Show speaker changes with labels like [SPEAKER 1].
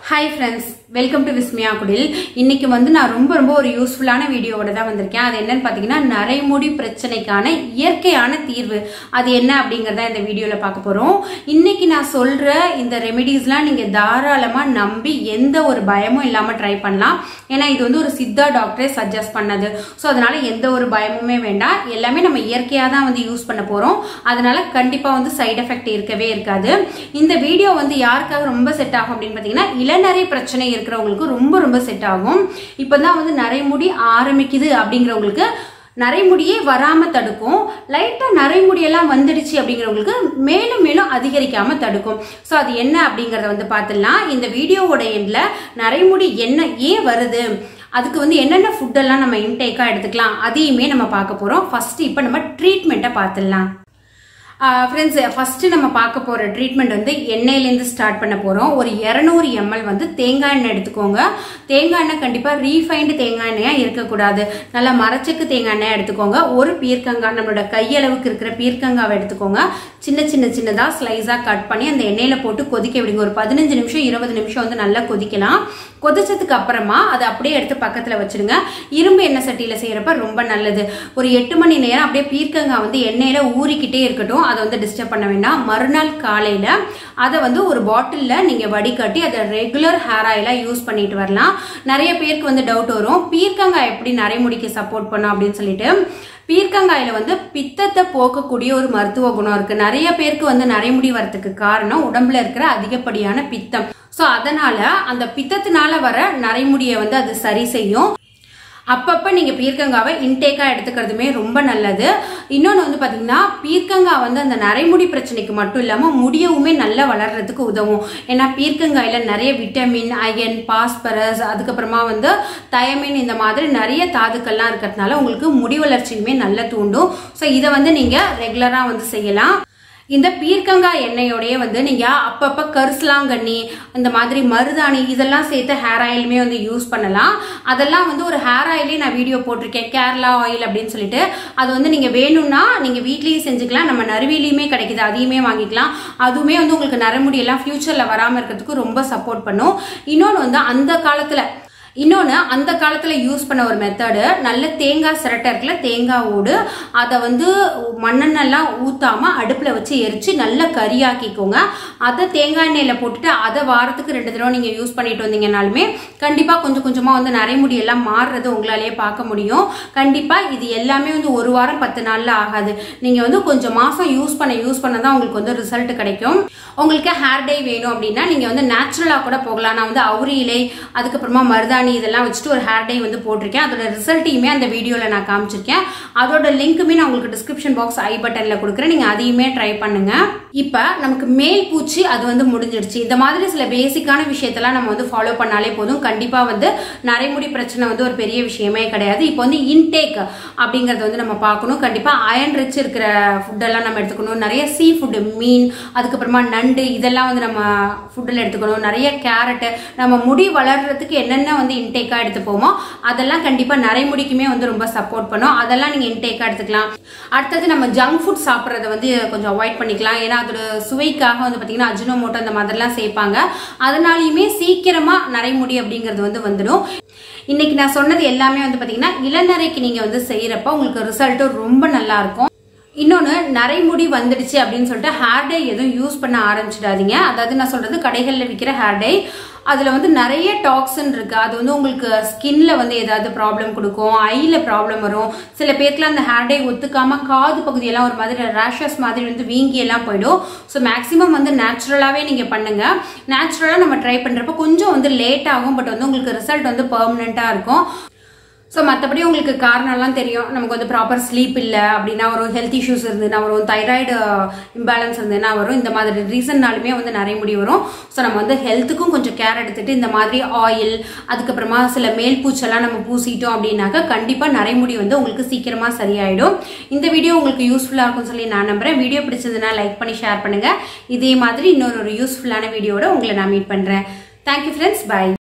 [SPEAKER 1] hi friends welcome to Vismaya Kudil இன்னைக்கு வந்து நான் ரொம்ப ரொம்ப ஒரு யூஸ்ஃபுல்லான வீடியோவோட தான் வந்திருக்கேன் அது என்னன்னு பார்த்தீங்கன்னா நரைமுடி பிரச்சனைக்கான இயற்கையான தீர்வு அது என்ன அப்படிங்கறத இந்த வீடியோவில் பார்க்க போகிறோம் இன்னைக்கு நான் சொல்கிற இந்த ரெமெடிஸ்லாம் நீங்கள் தாராளமாக நம்பி எந்த ஒரு பயமும் இல்லாமல் ட்ரை பண்ணலாம் ஏன்னா இது வந்து ஒரு சித்தா டாக்டரே சஜஸ்ட் பண்ணது ஸோ அதனால எந்த ஒரு பயமுமே வேண்டாம் எல்லாமே நம்ம இயற்கையாக தான் வந்து யூஸ் பண்ண போகிறோம் அதனால கண்டிப்பாக வந்து சைடு எஃபெக்ட் இருக்கவே இருக்காது இந்த வீடியோ வந்து யாருக்காக ரொம்ப செட் ஆகும் அப்படின்னு பார்த்தீங்கன்னா இளநரை பிரச்சனை இருக்கிறவங்களுக்கு ரொம்ப ரொம்ப செட் ஆகும் இப்போதான் வந்து நரைமுடி ஆரம்பிக்குது அப்படிங்கிறவங்களுக்கு நரைமுடியே வராம தடுக்கும் லைட்டா நரைமுடியெல்லாம் வந்துடுச்சு அப்படிங்கிறவங்களுக்கு மேலும் மேலும் அதிகரிக்காம தடுக்கும் ஸோ அது என்ன அப்படிங்கறத வந்து பார்த்துடலாம் இந்த வீடியோவோட எண்ட்ல நரைமுடி என்ன ஏன் வருது அதுக்கு வந்து என்னென்ன ஃபுட்டெல்லாம் நம்ம இன்டேக்காக எடுத்துக்கலாம் அதையுமே நம்ம பார்க்க போகிறோம் ஃபர்ஸ்ட் இப்போ நம்ம ட்ரீட்மெண்ட்டை பார்த்துடலாம் ஃப்ரெண்ட்ஸ் ஃபஸ்ட்டு நம்ம பார்க்க போகிற ட்ரீட்மெண்ட் வந்து எண்ணெயிலேருந்து ஸ்டார்ட் பண்ண போகிறோம் ஒரு இரநூறு எம்எல் வந்து தேங்காய் எண்ணெய் எடுத்துக்கோங்க தேங்காய் எண்ணெய் கண்டிப்பாக ரீஃபைண்டு தேங்காய் எண்ணெயாக இருக்கக்கூடாது நல்லா மரச்சக்கு தேங்காய் எண்ணெய் எடுத்துக்கோங்க ஒரு பீர்க்கங்காய் நம்மளோட கையளவுக்கு இருக்கிற பீர்க்கங்காவை எடுத்துக்கோங்க சின்ன சின்ன சின்னதாக ஸ்லைஸாக கட் பண்ணி அந்த எண்ணெயில் போட்டு கொதிக்க விடுங்க ஒரு பதினஞ்சு நிமிஷம் இருபது நிமிஷம் வந்து நல்லா கொதிக்கலாம் கொதிச்சதுக்கு அப்புறமா அதை அப்படியே எடுத்து பக்கத்தில் வச்சிடுங்க இரும்பு எண்ணெய் சட்டியில் செய்கிறப்ப ரொம்ப நல்லது ஒரு எட்டு மணி நேரம் அப்படியே பீர்க்கங்காய் வந்து எண்ணெயில் ஊறிக்கிட்டே இருக்கட்டும் அதை வந்து டிஸ்டர்ப் பண்ண வேண்டாம் மறுநாள் காலையில் அதை வந்து ஒரு பாட்டிலில் நீங்கள் வடிகட்டி அதை ரெகுலர் ஹேர் ஆயிலாக யூஸ் பண்ணிட்டு வரலாம் நிறைய பேருக்கு வந்து டவுட் வரும் பீர்க்கங்காய் எப்படி நரைமுடிக்கு சப்போர்ட் பண்ணும் அப்படின்னு சொல்லிட்டு பீர்க்கங்காயில வந்து பித்தத்தை போக்கக்கூடிய ஒரு மருத்துவ குணம் இருக்கு நிறைய பேருக்கு வந்து நரைமுடி வரத்துக்கு காரணம் உடம்புல இருக்கிற அதிகப்படியான பித்தம் ஸோ அதனால அந்த பித்தத்தினால வர நரைமுடியை வந்து அது சரி செய்யும் அப்பப்போ நீங்கள் பீர்க்கங்காவை இன்டேக்காக எடுத்துக்கிறதுமே ரொம்ப நல்லது இன்னொன்று வந்து பார்த்தீங்கன்னா பீர்க்கங்காய் வந்து அந்த நரைமுடி பிரச்சனைக்கு மட்டும் இல்லாமல் முடியவுமே நல்லா வளர்றதுக்கு உதவும் ஏன்னா பீர்க்கங்காயில் நிறைய விட்டமின் அயன் பாஸ்பரஸ் அதுக்கப்புறமா வந்து தயமின் இந்த மாதிரி நிறைய தாதுக்கள்லாம் இருக்கிறதுனால உங்களுக்கு முடி வளர்ச்சியுமே நல்லா தூண்டும் ஸோ இதை வந்து நீங்கள் ரெகுலராக வந்து செய்யலாம் இந்த பீர்க்கங்காய் எண்ணெயோடய வந்து நீங்கள் அப்பப்போ கரிசலாங்கண்ணி இந்த மாதிரி மருதாணி இதெல்லாம் சேர்த்து ஹேர் ஆயிலுமே வந்து யூஸ் பண்ணலாம் அதெல்லாம் வந்து ஒரு ஹேர் ஆயிலே நான் வீடியோ போட்டிருக்கேன் கேரளா ஆயில் அப்படின்னு சொல்லிட்டு அது வந்து நீங்கள் வேணும்னா நீங்கள் வீட்லேயே செஞ்சுக்கலாம் நம்ம நறுவிலையுமே கிடைக்குது அதையுமே வாங்கிக்கலாம் அதுவுமே வந்து உங்களுக்கு நரமுடியெல்லாம் ஃப்யூச்சரில் வராமல் இருக்கிறதுக்கு ரொம்ப சப்போர்ட் பண்ணும் இன்னொன்று வந்து அந்த காலத்தில் இன்னொன்று அந்த காலத்தில் யூஸ் பண்ண ஒரு மெத்தடு நல்ல தேங்காய் சிரட்டை இருக்குல்ல தேங்காய் ஓடு அதை வந்து மண்ணெண்ணெல்லாம் ஊற்றாமல் அடுப்பில் வச்சு எரித்து நல்லா கறியாக்கிக்கோங்க அதை தேங்காய் எண்ணெயில் போட்டுட்டு அதை வாரத்துக்கு ரெண்டு தடவை நீங்கள் யூஸ் பண்ணிட்டு வந்தீங்கனாலுமே கண்டிப்பாக கொஞ்சம் கொஞ்சமாக வந்து நரைமுடி எல்லாம் மாறுறது உங்களாலேயே பார்க்க முடியும் கண்டிப்பாக இது எல்லாமே வந்து ஒரு வாரம் பத்து நாளில் ஆகாது நீங்கள் வந்து கொஞ்சம் மாதம் யூஸ் பண்ண யூஸ் பண்ண தான் உங்களுக்கு வந்து ரிசல்ட் கிடைக்கும் உங்களுக்கு ஹேர் டை வேணும் அப்படின்னா நீங்கள் வந்து நேச்சுரலாக கூட போகலாம் நான் வந்து அவுரி இலை அதுக்கப்புறமா மருதாணி மருதாணி இதெல்லாம் வச்சுட்டு ஒரு ஹேர் டை வந்து போட்டிருக்கேன் அதோட ரிசல்ட்டையுமே அந்த வீடியோவில் நான் காமிச்சிருக்கேன் அதோட லிங்க்குமே நான் உங்களுக்கு டிஸ்கிரிப்ஷன் பாக்ஸ் ஐ பட்டனில் கொடுக்குறேன் நீங்கள் அதையுமே ட்ரை பண்ணுங்க இப்போ நமக்கு மேல் பூச்சி அது வந்து முடிஞ்சிடுச்சு இந்த மாதிரி சில பேசிக்கான விஷயத்தெல்லாம் நம்ம வந்து ஃபாலோ பண்ணாலே போதும் கண்டிப்பாக வந்து நரைமுடி பிரச்சனை வந்து ஒரு பெரிய விஷயமே கிடையாது இப்போ வந்து இன்டேக் அப்படிங்கிறத வந்து நம்ம பார்க்கணும் கண்டிப்பாக அயன் ரிச் இருக்கிற ஃபுட்டெல்லாம் நம்ம எடுத்துக்கணும் நிறைய சீ ஃபுட்டு மீன் அதுக்கப்புறமா நண்டு இதெல்லாம் வந்து நம்ம ஃபுட்டில் எடுத்துக்கணும் நிறைய கேரட்டு நம்ம முடி வளர்றதுக்கு என்னென்ன வந்து இன்டேக்காக எடுத்துப்போமோ அதெல்லாம் கண்டிப்பாக நரைமுடிக்குமே வந்து ரொம்ப சப்போர்ட் பண்ணும் அதெல்லாம் நீங்கள் இன்டேக்காக எடுத்துக்கலாம் அடுத்தது நம்ம ஜங்க் ஃபுட் சாப்பிட்றத வந்து கொஞ்சம் அவாய்ட் பண்ணிக்கலாம் ஏன்னா அதோட சுவைக்காக வந்து பார்த்தீங்கன்னா அஜினோமோட்டோ அந்த மாதிரிலாம் சேர்ப்பாங்க அதனாலையுமே சீக்கிரமாக நரைமுடி அப்படிங்கிறது வந்து வந்துடும் இன்னைக்கு நான் சொன்னது எல்லாமே வந்து பார்த்தீங்கன்னா இளநரைக்கு நீங்கள் வந்து செய்கிறப்ப உங்களுக்கு ரிசல்ட்டும் ரொம்ப நல்லா இருக்கும் இன்னொன்று நரைமுடி வந்துடுச்சு அப்படின்னு சொல்லிட்டு ஹேர் டை எதுவும் யூஸ் பண்ண ஆரம்பிச்சிடாதீங்க அதாவது நான் சொல்கிறது கடைகளில் விற்கிற ஹேர் டை அதில் வந்து நிறைய டாக்ஸின் இருக்குது அது வந்து உங்களுக்கு ஸ்கின்ல வந்து ஏதாவது ப்ராப்ளம் கொடுக்கும் ஐயில் ப்ராப்ளம் வரும் சில பேருக்குலாம் அந்த ஹேர் டை ஒத்துக்காம காது பகுதியெல்லாம் ஒரு மாதிரி ரேஷஸ் மாதிரி வந்து வீங்கி எல்லாம் போயிடும் ஸோ மேக்ஸிமம் வந்து நேச்சுரலாகவே நீங்கள் பண்ணுங்க நேச்சுரலாக நம்ம ட்ரை பண்ணுறப்ப கொஞ்சம் வந்து லேட் ஆகும் பட் வந்து உங்களுக்கு ரிசல்ட் வந்து பர்மனெண்ட்டாக இருக்கும் ஸோ மற்றபடி உங்களுக்கு காரணம்லாம் தெரியும் நமக்கு வந்து ப்ராப்பர் ஸ்லீப் இல்லை அப்படின்னா வரும் ஹெல்த் இஷ்யூஸ் இருந்ததுன்னா வரும் தைராய்டு இம்பேலன்ஸ் இருந்ததுன்னா வரும் இந்த மாதிரி ரீசன்னாலுமே வந்து நிறைய முடி வரும் ஸோ நம்ம வந்து ஹெல்த்துக்கும் கொஞ்சம் கேர் எடுத்துட்டு இந்த மாதிரி ஆயில் அதுக்கப்புறமா சில மேல் பூச்செல்லாம் நம்ம பூசிட்டோம் அப்படின்னாக்கா கண்டிப்பாக நரைமுடி வந்து உங்களுக்கு சீக்கிரமாக சரியாயிடும் இந்த வீடியோ உங்களுக்கு யூஸ்ஃபுல்லாக இருக்கும்னு சொல்லி நான் நம்புறேன் வீடியோ பிடிச்சதுன்னா லைக் பண்ணி ஷேர் பண்ணுங்க இதே மாதிரி இன்னொரு ஒரு யூஸ்ஃபுல்லான வீடியோட உங்களை நான் மீட் பண்ணுறேன் தேங்க்யூ ஃப்ரெண்ட்ஸ் பை